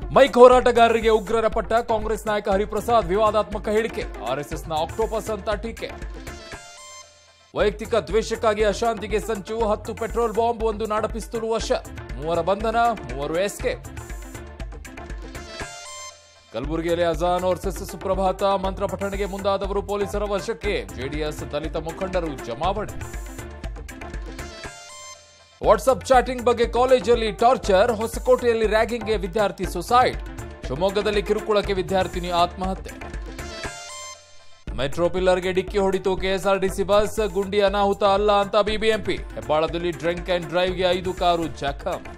mic ಹೋರಾಟಗಾರರಿಗೆ ಉಗ್ರರ ಪಟ್ಟ ಕಾಂಗ್ರೆಸ್ ನಾಯಕ ಹರಿಪ್ರಸಾದ್ ವಿವಾದಾತ್ಮಕ ಹೇಳಿಕೆ ಆರ್ಎಸ್ಎಸ್ನ ಆಕ್ಟೋಪಸ್ ಅಂತ ಟೀಕೆ ವೈಯಕ್ತಿಕ ದ್ವೇಷಕ್ಕಾಗಿ ಅಶಾಂತಿಗೆ ಸಂಚು ಹತ್ತು ಪೆಟ್ರೋಲ್ ಬಾಂಬ್ ಒಂದು ನಾಡಪಿಸ್ತೂಲು ವಶ ಮೂವರ ಬಂಧನ ಮೂವರು ಎಸ್ಕೇಪ್ ಕಲಬುರಗಿಯಲ್ಲಿ ಅಜಾನ್ ವರ್ಸಸ್ ಸುಪ್ರಭಾತ ಮಂತ್ರ ಪಠಣೆಗೆ ಮುಂದಾದವರು ಪೊಲೀಸರ ವಶಕ್ಕೆ ಜೆಡಿಎಸ್ ದಲಿತ ಮುಖಂಡರು ಜಮಾವಣೆ ವಾಟ್ಸ್ಆಪ್ ಚಾಟಿಂಗ್ ಬಗ್ಗೆ ಕಾಲೇಜಲ್ಲಿ ಟಾರ್ಚರ್ ಹೊಸಕೋಟೆಯಲ್ಲಿ ರ್ಯಾಗಿಂಗ್ಗೆ ವಿದ್ಯಾರ್ಥಿ ಸುಸೈಡ್ ಶಿವಮೊಗ್ಗದಲ್ಲಿ ಕಿರುಕುಳಕ್ಕೆ ವಿದ್ಯಾರ್ಥಿನಿ ಆತ್ಮಹತ್ಯೆ ಮೆಟ್ರೋ ಪಿಲ್ಲರ್ಗೆ ಡಿಕ್ಕಿ ಹೊಡಿತು ಕೆಎಸ್ಆರ್ಟಿಸಿ ಬಸ್ ಗುಂಡಿ ಅನಾಹುತ ಅಲ್ಲ ಅಂತ ಬಿಬಿಎಂಪಿ ಹೆಬ್ಬಾಳದಲ್ಲಿ ಡ್ರಿಂಕ್ ಅಂಡ್ ಡ್ರೈವ್ಗೆ ಐದು ಕಾರು ಜಖಂ